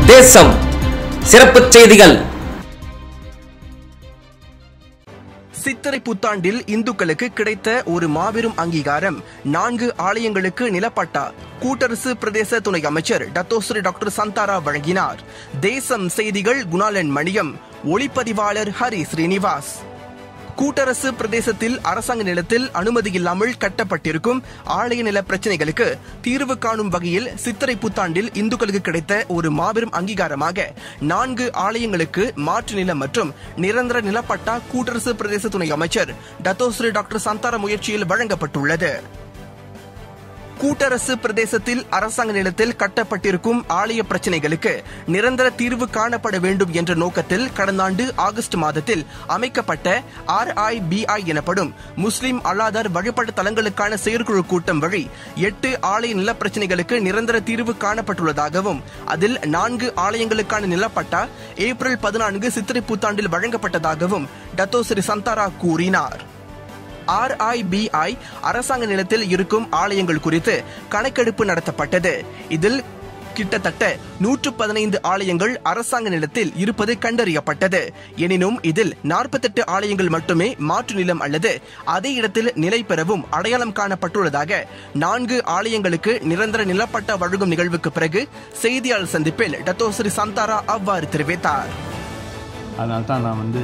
தேசம் சிறப்புச் செய்திகள் சித்திரை புத்தாண்டில் இந்துக்களுக்கு கிடைத்த ஒரு மாபெரும் அங்கீகாரம் நான்கு ஆலயங்களுக்கு நிலப்பட்டா கூட்டரசு பிரதேச துணை அமைச்சர் டத்தோஸ்ரீ டாக்டர் சந்தாரா வழங்கினார் தேசம் செய்திகள் குணாலன் மணியம் ஒளிப்பதிவாளர் ஹரி ஸ்ரீனிவாஸ் கூட்டரசு பிரதேசத்தில் அரசாங்க நிலத்தில் அனுமதி இல்லாமல் கட்டப்பட்டிருக்கும் ஆலய நில பிரச்சனைகளுக்கு தீர்வு காணும் வகையில் சித்திரை புத்தாண்டில் இந்துக்களுக்கு கிடைத்த ஒரு மாபெரும் அங்கீகாரமாக நான்கு ஆலயங்களுக்கு மாற்று நிலம் மற்றும் நிரந்தர நிலப்பட்டா கூட்டரசு பிரதேச துணை அமைச்சர் டத்தோஸ்ரீ டாக்டர் சந்தார முயற்சியில் வழங்கப்பட்டுள்ளது கூட்டரசு பிரதேசத்தில் அரசாங்க நிலத்தில் கட்டப்பட்டிருக்கும் ஆலய பிரச்சனைகளுக்கு நிரந்தர தீர்வு காணப்பட வேண்டும் என்ற நோக்கத்தில் கடந்த ஆண்டு ஆகஸ்ட் மாதத்தில் அமைக்கப்பட்ட ஆர்ஐபிஐ எனப்படும் முஸ்லிம் அல்லாதார் வழிபாட்டு தலங்களுக்கான செயற்குழு கூட்டம் வழி எட்டு ஆலய நில பிரச்சனைகளுக்கு நிரந்தர தீர்வு காணப்பட்டுள்ளதாகவும் அதில் நான்கு ஆலயங்களுக்கான நிலப்பட்டா ஏப்ரல் பதினான்கு சித்திரை புத்தாண்டில் வழங்கப்பட்டதாகவும் டத்தோ ஸ்ரீ சந்தாரா கூறினார் ஆர்ஐபிஐ அரசாங்க நிலத்தில் இருக்கும் ஆலயங்கள் குறித்து கணக்கெடுப்பு நடத்தப்பட்டது இதில் கிட்டத்தட்ட நூற்று பதினைந்து ஆலயங்கள் அரசாங்க நிலத்தில் இருப்பது கண்டறியப்பட்டது எனினும் இதில் நாற்பத்தெட்டு ஆலயங்கள் மட்டுமே மாற்று நிலம் அல்லது அதே இடத்தில் நிலை பெறவும் அடையாளம் காணப்பட்டுள்ளதாக நான்கு ஆலயங்களுக்கு நிரந்தர நிலப்பட்டா வழங்கும் நிகழ்வுக்கு பிறகு செய்தியாளர் சந்திப்பில் டத்தோஸ்ரீ சந்தாரா அவ்வாறு தெரிவித்தார் அதனால தான் நான் வந்து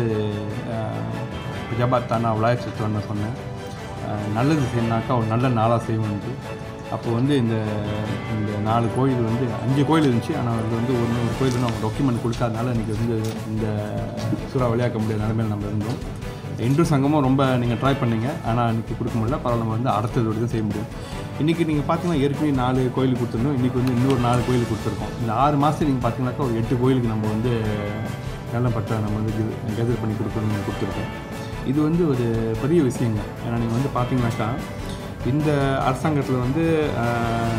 ஜபாத் தானா விளையாட்டு சுத்தம்னு சொன்னேன் அஹ், நல்லது செய்யணுனாக்கா ஒரு நல்ல நாளாக செய்வோம்ட்டு அப்போ வந்து இந்த இந்த நாலு கோயில் வந்து அஞ்சு கோயில் இருந்துச்சு ஆனால் அது வந்து ஒன்று ஒரு கோயில் வந்து அவங்க டாக்குமெண்ட் கொடுக்காதனால இன்றைக்கி வந்து இந்த சூறா விளையாக்க முடியாத நிலைமையில் நம்ம இருந்தோம் இன்று சங்கமும் ரொம்ப நீங்கள் ட்ரை பண்ணீங்க ஆனால் இன்றைக்கி கொடுக்க முடியல பரவாயில்ல நம்ம வந்து அடுத்தது வரைக்கும் செய்ய முடியும் இன்றைக்கி நீங்கள் பார்த்தீங்கன்னா ஏற்கனவே நாலு கோயில் கொடுத்துருந்தோம் இன்றைக்கி வந்து இன்னொரு நாலு கோயில் கொடுத்துருக்கோம் இந்த ஆறு மாதம் நீங்கள் பார்த்தீங்கன்னாக்கா ஒரு எட்டு கோயிலுக்கு நம்ம வந்து நல்லப்பட்ட நம்ம வந்து கெதர் பண்ணி கொடுக்கணும்னு கொடுத்துருக்கோம் இது வந்து ஒரு பெரிய விஷயங்க ஏன்னா நீங்கள் வந்து பார்த்தீங்கன்னாக்கா இந்த அரசாங்கத்தில் வந்து ஆஹ்,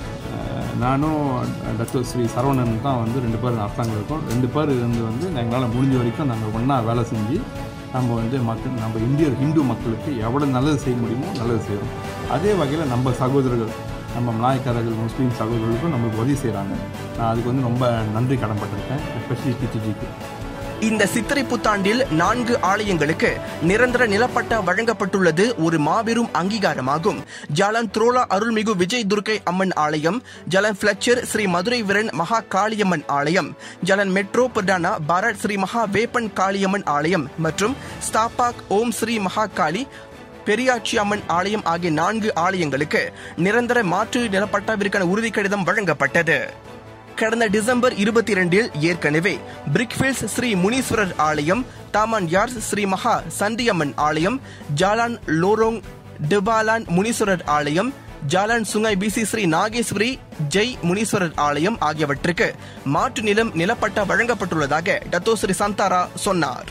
ஆஹ், நானும் டாக்டர் ஸ்ரீ சரவணன் தான் வந்து ரெண்டு பேர் அரசாங்கம் இருக்கோம் ரெண்டு பேர் இருந்து வந்து எங்களால் முடிஞ்ச வரைக்கும் நாங்கள் ஒன்றா வேலை செஞ்சு நம்ம வந்து மக்கள் நம்ம இந்திய ஹிந்து மக்களுக்கு எவ்வளோ நல்லது செய்ய முடியுமோ நல்லது செய்கிறோம் அதே வகையில் நம்ம சகோதரர்கள் நம்ம மலாய்க்காரர்கள் முஸ்லீம் சகோதரர்களுக்கும் நம்மளுக்கு உதவி செய்கிறாங்க நான் அதுக்கு வந்து ரொம்ப நன்றி கடன்பட்டிருக்கேன் எஸ்பெஷலி டிடிஜிக்கு இந்த சித்திரை புத்தாண்டில் நான்கு ஆலயங்களுக்கு நிரந்தர நிலப்பட்டா வழங்கப்பட்டுள்ளது ஒரு மாபெரும் அங்கீகாரமாகும் ஜாலன் த்ரோலா அருள்மிகு விஜய் துர்க்கை அம்மன் ஆலயம் ஜலன் பிளச்சர் ஸ்ரீ மதுரை வீரன் மகா காளியம்மன் ஆலயம் Jalan metro Perdana Bharat Sri Maha Veppan Kaliamman ஆலயம் மற்றும் ஸ்தாபாக் ஓம் ஸ்ரீ மகா காளி பெரியாச்சி அம்மன் ஆலயம் ஆகிய நான்கு ஆலயங்களுக்கு நிரந்தர மாற்று நிலப்பட்டாவிற்கான உறுதி கடிதம் வழங்கப்பட்டது கடந்த டிசம்பர் இருபத்தி இரண்டில் ஏற்கனவே பிரிக்ஃபீல்ட்ஸ் ஸ்ரீ முனீஸ்வரர் ஆலயம் தாமான் யார்ஸ் ஸ்ரீ மகா சண்டியம்மன் ஆலயம் ஜாலான் லோரோங் டிபாலான் முனீஸ்வரர் ஆலயம் Jalan Sungai Besi Sri Nageswari Jai Muneeswarar ஆலயம் ஆகியவற்றுக்கு மாற்று நிலம் நிலப்பட்டா வழங்கப்பட்டுள்ளதாக டத்தோ ஸ்ரீ சந்தாரா சொன்னார்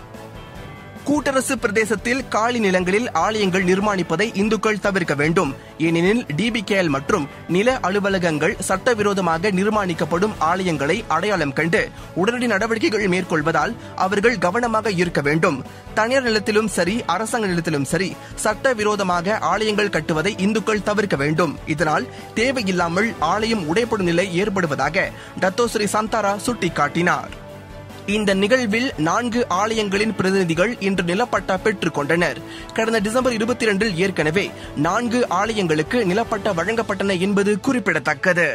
கூட்டரசு பிரதேசத்தில் காலி நிலங்களில் ஆலயங்கள் நிர்மாணிப்பதை இந்துக்கள் தவிர்க்க வேண்டும் ஏனெனில் டிபிகேஎல் மற்றும் நில அலுவலகங்கள் சட்டவிரோதமாக நிர்மாணிக்கப்படும் ஆலயங்களை அடையாளம் கண்டு உடனடி நடவடிக்கைகள் மேற்கொள்வதால் அவர்கள் கவனமாக இருக்க வேண்டும் தனியார் நிலத்திலும் சரி அரசாங்க நிலத்திலும் சரி சட்டவிரோதமாக ஆலயங்கள் கட்டுவதை இந்துக்கள் தவிர்க்க வேண்டும் இதனால் தேவையில்லாமல் ஆலயம் உடைப்படும் நிலை ஏற்படுவதாக டத்தோஸ்ரீ சந்தாரா சுட்டிக்காட்டினார் இந்த நிகழ்வில் நான்கு ஆலயங்களின் பிரதிநிதிகள் இன்று நிலப்பட்டா பெற்றுக் கொண்டனர் கடந்த டிசம்பர் இருபத்தி இரண்டில் ஏற்கனவே நான்கு ஆலயங்களுக்கு நிலப்பட்டா வழங்கப்பட்டன என்பது குறிப்பிடத்தக்கது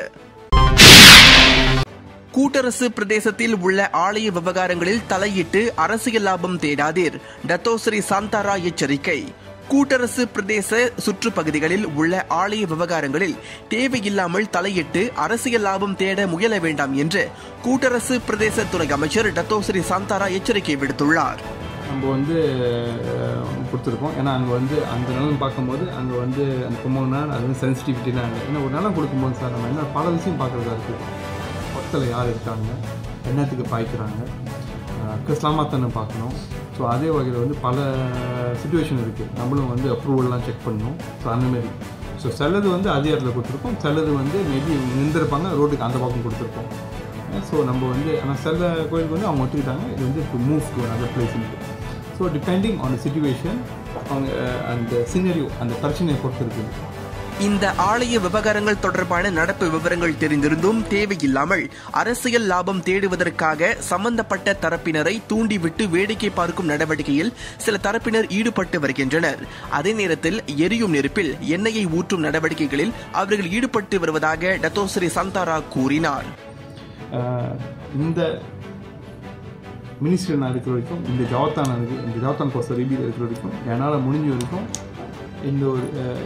கூட்டரசு பிரதேசத்தில் உள்ள ஆலய விவகாரங்களில் தலையிட்டு அரசியல் லாபம் தேடாதீர் டத்தோஸ்ரீ சாந்தாரா எச்சரிக்கை கூட்டரசு பிரதேச சுற்றுப்பகுதிகளில் உள்ள ஆலய விவகாரங்களில் தேவையில்லாமல் தலையிட்டு அரசியல் லாபம் தேட முயல வேண்டாம் என்று கூட்டரசு பிரதேச துறை அமைச்சர் டத்தோஸ்ரீ சாந்தாரா எச்சரிக்கை விடுத்துள்ளார் நம்ம வந்து அஹ், கொடுத்துருக்கோம் ஏன்னா அங்கே வந்து அந்த நிலம் பார்க்கும்போது அங்கே வந்து அந்த கும்பகோணம் அது வந்து சென்சிட்டிவிட்டிலாம் இல்லை ஏன்னா ஒரு நிலம் கொடுக்கும்போது சார் நம்ம என்ன பல விஷயம் பார்க்குறதா இருக்குது பக்கத்தில் யார் இருக்காங்க என்னத்துக்கு பாய்க்கிறாங்க இஸ்லாமாத்தனை பார்க்கணும் ஸோ அதே வகையில் வந்து பல சுச்சுவேஷன் இருக்குது நம்மளும் வந்து அப்ரூவல்லாம் செக் பண்ணணும் ஸோ அந்தமாரி ஸோ சிலது வந்து அதே இடத்துல கொடுத்துருக்கோம் சிலது வந்து மேபி நின்றுருப்பாங்க ரோட்டுக்கு அந்த பக்கம் கொடுத்துருப்போம் ஸோ நம்ம வந்து ஆனால் சில கோயிலுக்கு வந்து அவங்க ஒத்துக்கிட்டாங்க இது வந்து டு மூவ் டு அதர் பிளேஸ்ன்ட்டு so depending on the situation அவங்க அஹ், அந்த சினரியோ அந்த பிரச்சனையை பொறுத்து இருக்குது இந்த ஆலய விவகாரங்கள் தொடர்பான நடப்பு விவரங்கள் தெரிந்திருந்தும் தேவையில்லாமல் அரசியல் லாபம் தேடுவதற்காக சம்பந்தப்பட்ட தரப்பினரை தூண்டிவிட்டு வேடிக்கை பார்க்கும் நடவடிக்கையில் சில தரப்பினர் ஈடுபட்டு வருகின்றனர் அதே நேரத்தில் எரியும் நெருப்பில் எண்ணெயை ஊற்றும் நடவடிக்கைகளில் அவர்கள் ஈடுபட்டு வருவதாக டத்தோஸ்ரீ சந்தாரா கூறினார் ஆஹ் இந்த மினிஸ்டர் நான் இருக்கிற வரைக்கும் இந்த ஜவத்தான் இருக்கு இந்த ஜவத்தான் கோர்ஸ் ரிபியில் இருக்கிற வரைக்கும் என்னால் முடிஞ்ச வரைக்கும் இந்த ஒரு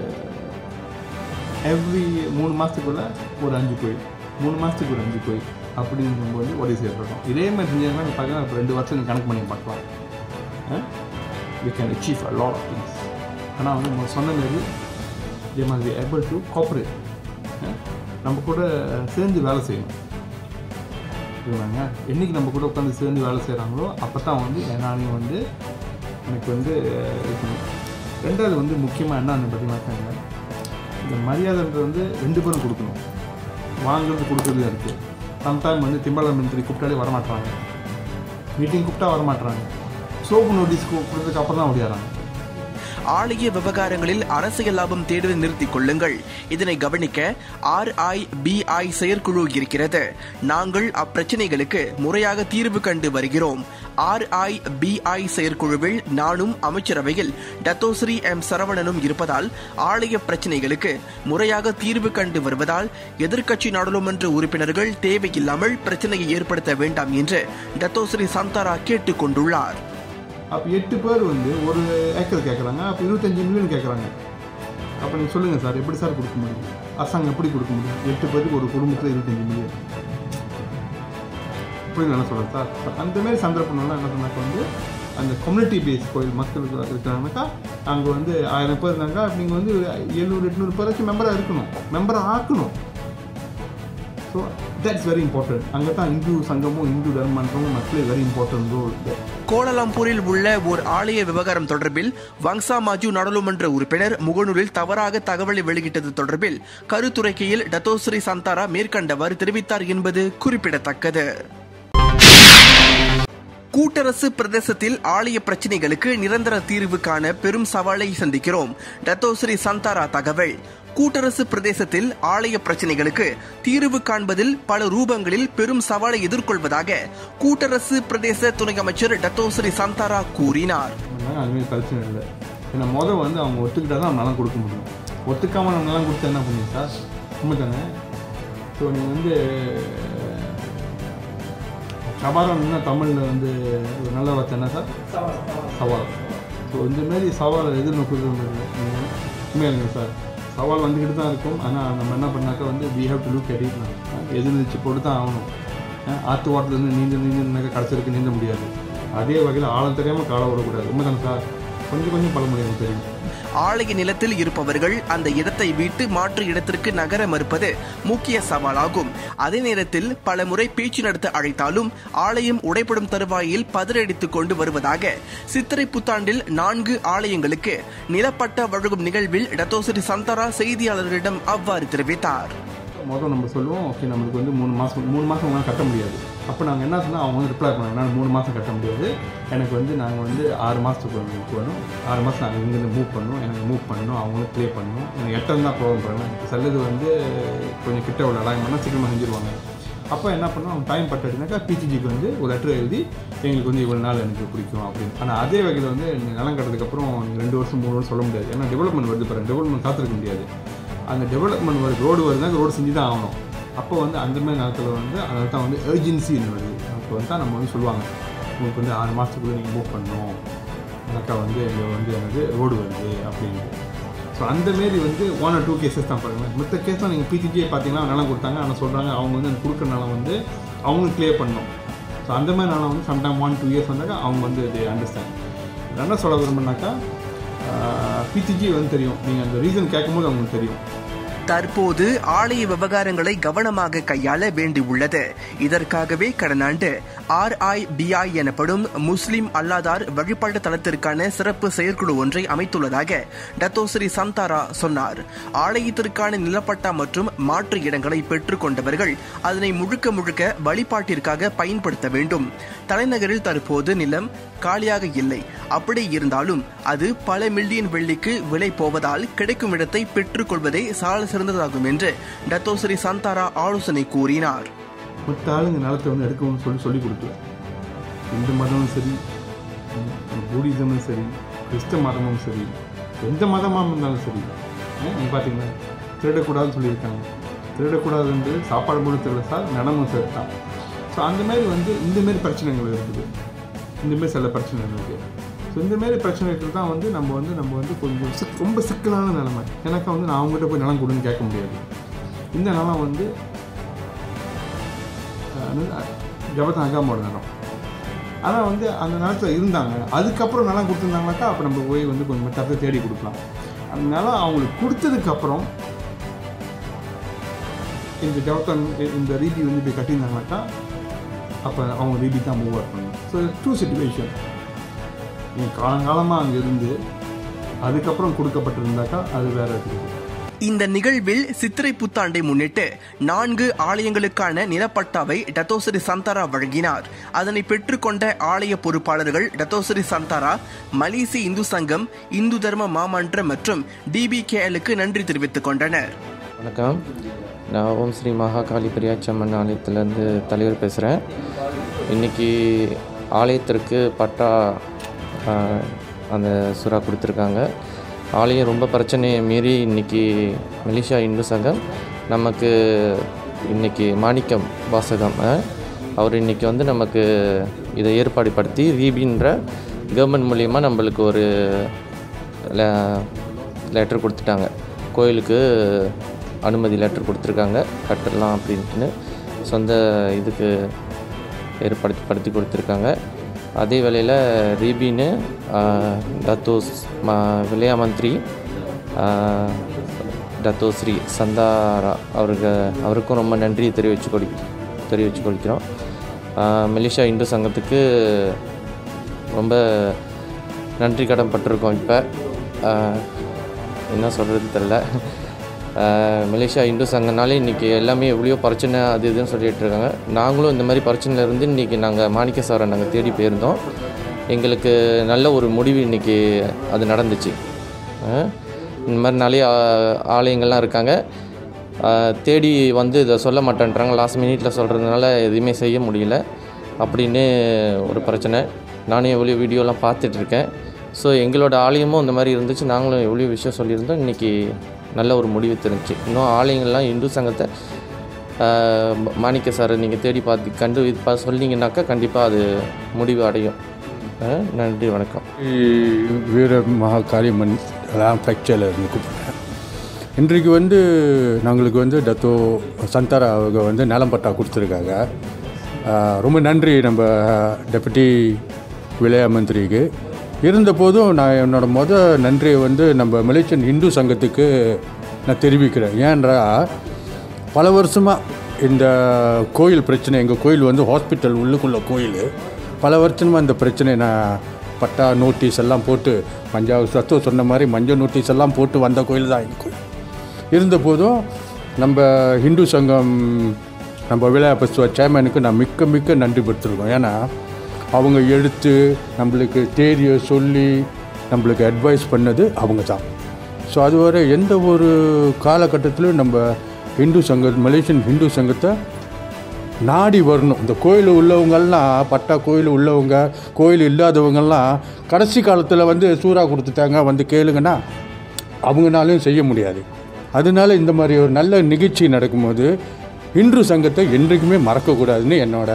எவ்ரி மூணு மாதத்துக்குள்ள ஒரு அஞ்சு கோயில் மூணு மாதத்துக்கு ஒரு அஞ்சு கோயில் அப்படிங்கும்போது உதவி செய்யப்படும் இதே மாதிரி செஞ்சாங்கன்னா நீ பார்க்கலாம் இப்போ ரெண்டு வருஷம் நீ கணக்கு பண்ணி பார்க்கலாம் we can achieve a lot of things ஆனால் வந்து நம்ம சொன்ன மாதிரி they must be able to cooperate நம்ம கூட சேர்ந்து வேலை செய்யணும் புரியுதாங்க என்னைக்கு நம்ம கூட உட்காந்து சேர்ந்து வேலை செய்கிறாங்களோ அப்போ தான் வந்து நானே வந்து எனக்கு வந்து இருக்கணும் ரெண்டாவது வந்து முக்கியமாக என்னன்னு பார்த்தீங்கன்னாக்காங்க இந்த மரியாதைன்றது வந்து ரெண்டு பேரும் கொடுக்கணும் வாங்குறது கொடுக்குறது இருக்குது சம்டைம் வந்து திம்பாள மந்திரி கூப்பிட்டாலே வரமாட்டாங்க மீட்டிங் கூப்பிட்டா வரமாட்டாங்க சோப்பு நோட்டீஸ் கொடுத்ததுக்கு அப்புறம் தான் ஓடியாராங்க ஆலய விவகாரங்களில் அரசியல் லாபம் தேடுவதை நிறுத்திக் கொள்ளுங்கள் இதனை கவனிக்க ஆர்ஐபிஐ செயற்குழு இருக்கிறது நாங்கள் அப்பிரச்சனைகளுக்கு முறையாக தீர்வு கண்டு வருகிறோம் ஆர்ஐபிஐ செயற்குழுவில் நானும் அமைச்சரவையில் டத்தோஸ்ரீ எம் சரவணனும் இருப்பதால் ஆலய பிரச்சனைகளுக்கு முறையாக தீர்வு கண்டு வருவதால் எதிர்க்கட்சி நாடாளுமன்ற உறுப்பினர்கள் தேவையில்லாமல் பிரச்சனையை ஏற்படுத்த வேண்டாம் என்று டத்தோஸ்ரீ சந்தாரா கேட்டுக் கொண்டுள்ளார் அப்போ எட்டு பேர் வந்து ஒரு ஏக்கர் கேட்குறாங்க அப்போ இருபத்தஞ்சி மில்லியன் கேட்குறாங்க அப்போ நீங்கள் சொல்லுங்கள் சார் எப்படி சார் கொடுக்க முடியும் அரசாங்கம் எப்படி கொடுக்க முடியும் எட்டு பேருக்கு ஒரு குடும்பத்தில் இருபத்தஞ்சி மில்லியன் புரியுது என்ன சொல்கிறேன் சார் அந்த மாதிரி சந்தர்ப்பம்லாம் என்ன சொன்னாக்கா வந்து அந்த கம்யூனிட்டி பேஸ் கோயில் மக்களுக்கு இருக்கிறாங்கனாக்கா அங்கே வந்து ஆயிரம் பேர் இருந்தாங்க நீங்கள் வந்து எழுநூறு எட்நூறு பேராச்சும் மெம்பராக இருக்கணும் மெம்பராக ஆக்கணும் ஸோ தட்ஸ் வெரி இம்பார்ட்டன்ட் அங்கே தான் இந்து சங்கமும் இந்து தர்மன்றமும் மக்களே வெரி இம்பார்ட்டன்ட் ரோல் கோலாலம்பூரில் உள்ள ஓர் ஆலய விவகாரம் தொடர்பில் வங்சா மாஜு நாடாளுமன்ற உறுப்பினர் முகநூலில் தவறாக தகவலை வெளியிட்டது தொடர்பில் கருத்துரைக்கையில் டத்தோஸ்ரீ சந்தாரா மேற்கண்டவாறு தெரிவித்தார் என்பது குறிப்பிடத்தக்கது கூட்டரசு பிரதேசத்தில் ஆலய பிரச்சினைகளுக்கு நிரந்தர தீர்வு காண பெரும் சவாலை சந்திக்கிறோம் டத்தோஸ்ரீ சந்தாரா தகவல் கூட்டரசு பிரதேசத்தில் ஆலய பிரச்சினைகளுக்கு தீர்வு காண்பதில் பல ரூபங்களில் பெரும் சவாலை எதிர்கொள்வதாக கூட்டரசு பிரதேச துணை அமைச்சர் டத்தோஸ்ரீ சந்தாரா கூறினார் அதுமாரி பிரச்சனை இல்லை ஏன்னா மொதல் வந்து அவங்க ஒத்துக்கிட்டா தான் நலம் கொடுக்க முடியும் ஒத்துக்காமல் நம்ம நலம் கொடுத்தா என்ன பண்ணுங்க சார் உண்மை தானே ஸோ நீங்கள் வந்து சவாரம்னா தமிழில் வந்து ஒரு நல்ல வார்த்தை என்ன சார் சவால் ஸோ இந்த மாதிரி சவாலை எதிர்நோக்குறது நீங்கள் உண்மையாங்க சார் சவால் வந்துக்கிட்டு தான் இருக்கும் ஆனால் நம்ம என்ன பண்ணாக்கா வந்து we have to look at it எதிர்நீச்சு போட்டு தான் ஆகணும் அஹ் ஆற்று வாரத்துலேருந்து நீந்த நீந்தினாக்கா கடைசிருக்கு நீந்த முடியாது அதே வகையில் ஆழம் தெரியாமல் காலை விடக்கூடாது உண்மைதானே சார் கொஞ்சம் கொஞ்சம் பழமொழி எனக்கு தெரியும் ஆலய நிலத்தில் இருப்பவர்கள் அந்த இடத்தை விட்டு மாற்று இடத்திற்கு நகர மறுப்பது முக்கிய சவாலாகும் அதே நேரத்தில் பல முறை பேச்சு நடத்த அழைத்தாலும் ஆலயம் உடைப்படும் தருவாயில் பதறடித்துக் கொண்டு வருவதாக சித்திரை புத்தாண்டில் நான்கு ஆலயங்களுக்கு நிலப்பட்ட வழங்கும் நிகழ்வில் டத்தோசரி சந்தாரா செய்தியாளர்களிடம் அவ்வாறு தெரிவித்தார் முதல் நம்ம சொல்லுவோம் ஓகே நம்மளுக்கு வந்து மூணு மாதம் மூணு மாதம் உங்களால் கட்ட முடியாது அப்போ நாங்கள் என்ன சொன்னால் அவங்க வந்து ரிப்ளை பண்ணாங்க என்னால் மூணு மாதம் கட்ட முடியாது எனக்கு வந்து நாங்கள் வந்து ஆறு மாதத்துக்கு ஒன்று வேணும் ஆறு மாதம் நாங்கள் இங்கேருந்து மூவ் பண்ணணும் எனக்கு மூவ் பண்ணணும் அவங்களும் ப்ளே பண்ணணும் எனக்கு எட்டம் தான் ப்ராப்ளம் பண்ணலாம் இப்போ சிலது வந்து கொஞ்சம் கிட்ட உள்ள அலாயம் பண்ணால் சீக்கிரமாக செஞ்சுருவாங்க அப்போ என்ன பண்ணோம் அவங்க டைம் பட்டாடினாக்கா பிசிஜிக்கு வந்து ஒரு லெட்டர் எழுதி எங்களுக்கு வந்து இவ்வளோ நாள் எனக்கு பிடிக்கும் அப்படின்னு ஆனால் அதே வகையில் வந்து நிலம் கட்டுறதுக்கப்புறம் நீங்கள் ரெண்டு வருஷம் மூணு வருஷம் சொல்ல முடியாது ஏன்னா டெவலப்மெண்ட் வருது பாருங்க டெவலப்மெண்ட் காத்திருக்க முடியாது அந்த டெவலப்மெண்ட் வருது ரோடு வருதுன்னா ரோடு செஞ்சு தான் ஆகணும் அப்போ வந்து அந்த மாதிரி நேரத்தில் வந்து அதனால தான் வந்து ஏர்ஜென்சின்னு வருது அப்போ வந்து தான் நம்ம வந்து சொல்லுவாங்க உங்களுக்கு வந்து ஆறு மாதத்துக்குள்ளே நீங்கள் மூவ் பண்ணணும் அக்கா வந்து இங்கே வந்து எனக்கு ரோடு வருது அப்படின்ட்டு ஸோ அந்த மாரி வந்து ஒன் ஆர் டூ கேசஸ் தான் பாருங்கள் மற்ற கேஸ் தான் நீங்கள் பிசிஜியை பார்த்தீங்கன்னா நிலம் கொடுத்தாங்க ஆனால் சொல்கிறாங்க அவங்க வந்து எனக்கு கொடுக்குற நிலம் வந்து அவங்களும் கிளியர் பண்ணணும் ஸோ அந்த மாதிரி நிலம் வந்து சம்டைம் ஒன் டூ இயர்ஸ் வந்தாக்கா அவங்க வந்து இது அண்டர்ஸ்டாண்ட் என்ன சொல்ல விரும்பினாக்கா பிசிஜி வந்து தெரியும் நீங்கள் அந்த ரீசன் கேட்கும்போது அவங்களுக்கு தெரியும் தற்போது ஆலய விவகாரங்களை கவனமாக கையாள வேண்டியுள்ளது இதற்காகவே கடந்த ஆண்டு ஆர்ஐபிஐ எனப்படும் முஸ்லிம் அல்லாதார் வழிபாட்டு தளத்திற்கான சிறப்பு செயற்குழு ஒன்றை அமைத்துள்ளதாக டத்தோஸ்ரீ சந்தாரா சொன்னார் ஆலயத்திற்கான நிலப்பட்டா மற்றும் மாற்று இடங்களை பெற்றுக் கொண்டவர்கள் அதனை முழுக்க முழுக்க வழிபாட்டிற்காக பயன்படுத்த வேண்டும் தலைநகரில் தற்போது நிலம் காலியாக இல்லை அப்படி இருந்தாலும் அது பல மில்லியன் வெள்ளிக்கு விலை போவதால் கிடைக்கும் இடத்தை பெற்றுக் கொள்வதே சால சிறந்ததாகும் என்று டத்தோஸ்ரீ சந்தாரா ஆலோசனை கூறினார் மற்ற ஆளுங்க நிலத்தை வந்து எடுக்கணும்னு சொல்லி சொல்லி கொடுக்கல இந்து மதமும் சரி பூடிசமும் சரி கிறிஸ்த மதமும் சரி எந்த மதமாக இருந்தாலும் சரி நீங்கள் பார்த்தீங்கன்னா திருடக்கூடாதுன்னு சொல்லியிருக்காங்க திருடக்கூடாதுன்றது சாப்பாடு கூட திருட சார் நடமும் சேர்த்தான் ஸோ அந்த மாதிரி வந்து இந்த மாதிரி பிரச்சனைகள் இருக்குது இந்த மாதிரி சில பிரச்சனைகள் இருக்குது ஸோ இந்த மாதிரி பிரச்சனைகள் தான் வந்து நம்ம வந்து நம்ம வந்து கொஞ்சம் சிக் ரொம்ப சிக்கலான நிலைமை எனக்கு வந்து நான் அவங்ககிட்ட போய் நிலம் கொடுன்னு கேட்க முடியாது இந்த நிலம் வந்து ஜபத் அகாமோட நிலம் ஆனால் வந்து அந்த நிலத்தில் இருந்தாங்க அதுக்கப்புறம் நிலம் கொடுத்துருந்தாங்கனாக்கா அப்போ நம்ம போய் வந்து கொஞ்சம் தப்பை தேடி கொடுக்கலாம் அந்த நிலம் அவங்களுக்கு கொடுத்ததுக்கப்புறம் இந்த ஜவத்தன் இந்த ரீதி வந்து இப்படி கட்டியிருந்தாங்கனாக்கா அப்போ அவங்க ரீதி தான் மூவ் அவுட் பண்ணணும் ஸோ டூ சுச்சுவேஷன் நீங்கள் காலங்காலமாக அங்கே இருந்து அதுக்கப்புறம் கொடுக்கப்பட்டிருந்தாக்கா அது வேற இருக்குது இந்த நிகழ்வில் சித்திரை புத்தாண்டை முன்னிட்டு நான்கு ஆலயங்களுக்கான நிலப்பட்டாவை டத்தோசரி சந்தாரா வழங்கினார் அதனை பெற்றுக்கொண்ட ஆலய பொறுப்பாளர்கள் டத்தோசரி சந்தாரா மலேசி இந்து சங்கம் இந்து தர்ம மாமன்றம் மற்றும் டிபிகேஎலுக்கு நன்றி தெரிவித்துக் கொண்டனர் வணக்கம் நான் ஓம் ஸ்ரீ மகாகாளி பெரியாச்சம்மன் ஆலயத்திலேருந்து தலைவர் பேசுகிறேன் இன்றைக்கி ஆலயத்திற்கு பட்டா ஆஹ், அந்த சுறா கொடுத்துருக்காங்க ஆலயம் ரொம்ப பிரச்சனையை மீறி இன்றைக்கி மலேசியா இந்து சங்கம் நமக்கு இன்றைக்கி மாணிக்கம் வாசகம் ஆஹ், அவர் இன்றைக்கி வந்து நமக்கு இதை ஏற்பாடு படுத்தி ரீபின்ற கவர்மெண்ட் மூலிமா நம்மளுக்கு ஒரு லெட்டர் கொடுத்துட்டாங்க கோயிலுக்கு அனுமதி லெட்டர் கொடுத்துருக்காங்க கட்டலாம் அப்படின்ட்டுன்னு சொந்த இதுக்கு ஏற்படுத்தி படுத்தி கொடுத்துருக்காங்க அதே வேளையில் ரீபின்னு டத்தோஸ் மா விளையா மந்திரி டத்தோ ஸ்ரீ சந்தாரா அவருக்கு அவருக்கும் ரொம்ப நன்றியை தெரிவிச்சு கொடி தெரிவித்து கொள்கிறோம் ஆஹ் மலேசியா இந்து சங்கத்துக்கு ரொம்ப நன்றி கடன் பட்டிருக்கோம் இப்போ என்ன சொல்கிறது தெரில மலேசியா இந்து சங்கனாலே இன்றைக்கி எல்லாமே எவ்வளோ பிரச்சனை அது இதுன்னு சொல்லிட்டு இருக்காங்க நாங்களும் இந்த மாதிரி பிரச்சனையில இருந்து இன்றைக்கி நாங்கள் மாணிக்க சாரை நாங்கள் தேடி போயிருந்தோம் எங்களுக்கு நல்ல ஒரு முடிவு இன்றைக்கி அது நடந்துச்சு அஹ் இந்த மாதிரி நிறைய ஆ- ஆலயங்கள்லாம் இருக்காங்க ஆஹ் தேடி வந்து இதை சொல்ல மாட்டேன்றாங்க லாஸ்ட் மினிட்ல சொல்கிறதுனால எதுவுமே செய்ய முடியல அப்படின்னு ஒரு பிரச்சனை நானும் எவ்வளோ வீடியோலாம் பார்த்துட்ருக்கேன் ஸோ எங்களோட ஆலயமும் இந்த மாதிரி இருந்துச்சு நாங்களும் எவ்வளோ விஷயம் சொல்லியிருந்தோம் இன்றைக்கி நல்ல ஒரு முடிவு தெரிஞ்சு இன்னும் ஆலயங்கள்லாம் இந்து சங்கத்தை ஆஹ் ம- மாணிக்க சார் நீங்கள் தேடி பார்த்து கண்டு இது பா சொன்னீங்கன்னாக்கா கண்டிப்பாக அது முடிவு அடையும் ஆஹ் நன்றி வணக்கம் வீர மகாகாளியம்மன் எல்லாம் ஃப்ராக்சரில் இருந்து கூப்பிட்றேன் இன்றைக்கு வந்து நாங்களுக்கு வந்து டத்தோ சந்தாரா அவங்க வந்து நிலம் பட்டா கொடுத்துருக்காங்க ஆஹ் ரொம்ப நன்றி நம்ம டெபுட்டி விளையா மந்திரிக்கு இருந்த போதும் நான் என்னோட முத நன்றியை வந்து நம்ம மலேசியன் இந்து சங்கத்துக்கு நான் தெரிவிக்கிறேன் ஏன்றா பல வருஷமாக இந்த கோயில் பிரச்சனை எங்கள் கோயில் வந்து ஹாஸ்பிட்டல் உள்ளுக்குள்ள கோயில் பல வருஷமாக இந்த பிரச்சனை நான் பட்டா நோட்டீஸ் எல்லாம் போட்டு மஞ்சள் சத்துவ சொன்ன மாதிரி மஞ்சள் நோட்டீஸ் எல்லாம் போட்டு வந்த கோயில் தான் எங்கள் கோயில் இருந்த போதும் நம்ம ஹிந்து சங்கம் நம்ம விளையா பசுவ சேர்மனுக்கு நான் மிக்க மிக்க நன்றி படுத்திருக்கோம் ஏன்னா அவங்க எடுத்து நம்மளுக்கு தேதியை சொல்லி நம்மளுக்கு அட்வைஸ் பண்ணது அவங்க தான் ஸோ அதுவரை எந்த ஒரு காலகட்டத்திலும் நம்ம ஹிந்து சங்கம் மலேசியன் ஹிந்து சங்கத்தை நாடி வரணும் இந்த கோயில் உள்ளவங்கெல்லாம் பட்டா கோயில் உள்ளவங்க கோயில் இல்லாதவங்கெல்லாம் கடைசி காலத்தில் வந்து சூறா கொடுத்துட்டாங்க வந்து கேளுங்கன்னா அவங்கனாலையும் செய்ய முடியாது அதனால இந்த மாதிரி ஒரு நல்ல நிகழ்ச்சி நடக்கும்போது இந்து சங்கத்தை என்றைக்குமே மறக்கக்கூடாதுன்னு என்னோட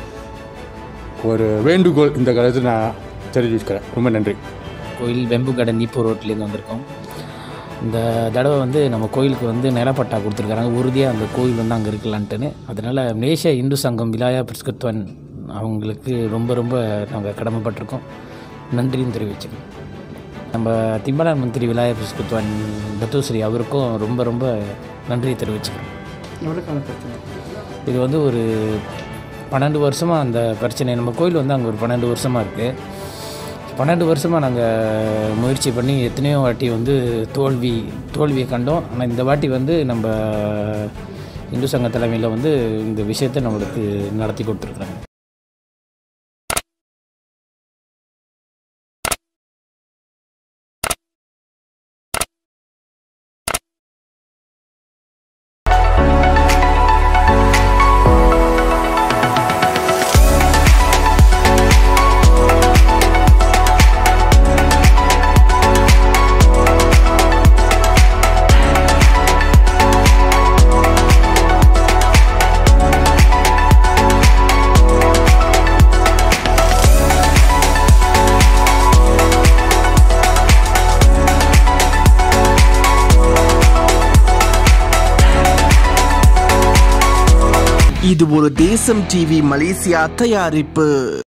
ஒரு வேண்டுகோள் இந்த காலத்தில் நான் தெரிவிக்கிறேன் ரொம்ப நன்றி கோயில் வெம்பு கடை நீப்பூர் ரோட்லேருந்து வந்திருக்கோம் இந்த தடவை வந்து நம்ம கோயிலுக்கு வந்து நிலப்பட்டா கொடுத்துருக்காங்க உறுதியாக அந்த கோயில் வந்து அங்கே இருக்கலான்ட்டுன்னு அதனால் மலேசியா இந்து சங்கம் விலாயா பிரிஸ்கத்வன் அவங்களுக்கு ரொம்ப ரொம்ப நாங்கள் கடமைப்பட்டிருக்கோம் நன்றியும் தெரிவிச்சுக்கிறோம் நம்ம திம்பலான் மந்திரி விலாய புஸ்குத்வான் தத்துஸ்ரீ அவருக்கும் ரொம்ப ரொம்ப நன்றி தெரிவிச்சுக்கிறோம் எவ்வளோ கால பிரச்சனை இது வந்து ஒரு பன்னெண்டு வருஷமாக அந்த பிரச்சனை நம்ம கோயில் வந்து அங்கே ஒரு பன்னெண்டு வருஷமாக இருக்குது பன்னெண்டு வருஷமாக நாங்கள் முயற்சி பண்ணி எத்தனையோ வாட்டி வந்து தோல்வி தோல்வியை கண்டோம் ஆனால் இந்த வாட்டி வந்து நம்ம இந்து சங்க தலைமையில் வந்து இந்த விஷயத்தை நம்மளுக்கு நடத்தி கொடுத்துருக்குறாங்க இது ஒரு தேசம் டிவி மலேசியா தயாரிப்பு